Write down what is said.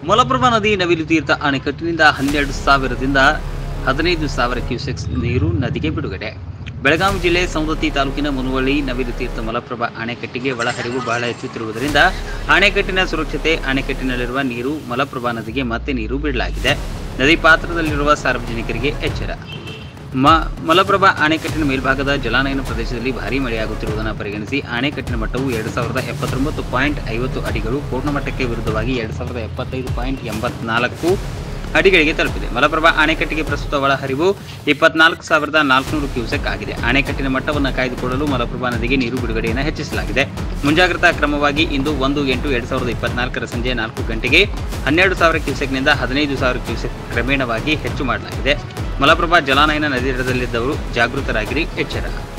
ಮಲಪ್ರಭಾ ನದಿ ನವಿಲು ತೀರ್ಥ ಅಣೆಕಟ್ಟಿನಿಂದ ಹನ್ನೆರಡು ಸಾವಿರದಿಂದ ಹದಿನೈದು ಸಾವಿರ ಕ್ಯೂಸೆಕ್ಸ್ ನೀರು ನದಿಗೆ ಬಿಡುಗಡೆ ಬೆಳಗಾವಿ ಜಿಲ್ಲೆ ಸೌದತ್ತಿ ತಾಲೂಕಿನ ಮುನುವಳ್ಳಿ ನವಿಲು ತೀರ್ಥ ಮಲಪ್ರಭಾ ಅಣೆಕಟ್ಟಿಗೆ ಒಳಹರಿವು ಬಹಳ ಹೆಚ್ಚುತ್ತಿರುವುದರಿಂದ ಅಣೆಕಟ್ಟಿನ ಸುರಕ್ಷತೆ ಅಣೆಕಟ್ಟಿನಲ್ಲಿರುವ ನೀರು ಮಲಪ್ರಭಾ ನದಿಗೆ ಮತ್ತೆ ನೀರು ಬಿಡಲಾಗಿದೆ ನದಿ ಪಾತ್ರದಲ್ಲಿರುವ ಸಾರ್ವಜನಿಕರಿಗೆ ಎಚ್ಚರ ಮ ಮಲಪ್ರಭಾ ಅಣೆಕಟ್ಟಿನ ಮೇಲ್ಭಾಗದ ಜಲಾನಯನ ಪ್ರದೇಶದಲ್ಲಿ ಭಾರೀ ಮಳೆಯಾಗುತ್ತಿರುವುದನ್ನು ಪರಿಗಣಿಸಿ ಅಣೆಕಟ್ಟಿನ ಮಟ್ಟವು ಎರಡು ಸಾವಿರದ ಎಪ್ಪತ್ತೊಂಬತ್ತು ಪಾಯಿಂಟ್ ಐವತ್ತು ಅಡಿಗಳು ಪೂರ್ಣಮಟ್ಟಕ್ಕೆ ವಿರುದ್ಧವಾಗಿ ಎರಡು ಸಾವಿರದ ಎಪ್ಪತ್ತೈದು ಪಾಯಿಂಟ್ ಎಂಬತ್ನಾಲ್ಕು ಅಡಿಗಳಿಗೆ ತಲುಪಿದೆ ಮಲಪ್ರಭಾ ಅಣೆಕಟ್ಟಿಗೆ ಪ್ರಸ್ತುತ ಒಳಹರಿವು ಇಪ್ಪತ್ನಾಲ್ಕು ಸಾವಿರದ ನಾಲ್ಕುನೂರು ಕ್ಯೂಸೆಕ್ ಆಗಿದೆ ಅಣೆಕಟ್ಟಿನ ಮಟ್ಟವನ್ನು ಕಾಯ್ದುಕೊಳ್ಳಲು ಮಲಪ್ರಭಾ ನದಿಗೆ ನೀರು ಬಿಡುಗಡೆಯನ್ನು ಹೆಚ್ಚಿಸಲಾಗಿದೆ ಮುಂಜಾಗ್ರತಾ ಕ್ರಮವಾಗಿ ಇಂದು ಒಂದು ಎಂಟು ಎರಡು ಸಾವಿರದ ಇಪ್ಪತ್ನಾಲ್ಕರ ಸಂಜೆ ನಾಲ್ಕು ಗಂಟೆಗೆ ಹನ್ನೆರಡು ಸಾವಿರ ಕ್ಯೂಸೆಕ್ನಿಂದ ಹದಿನೈದು ಸಾವಿರ ಕ್ಯೂಸೆಕ್ ಕ್ರಮೇಣವಾಗಿ ಹೆಚ್ಚು ಮಾಡಲಾಗಿದೆ ಮಲಪ್ರಭಾ ಜಲಾನಯನ ನದಿ ದಡದಲ್ಲಿದ್ದವರು ಜಾಗೃತರಾಗಿರಿ ಎಚ್ಚರ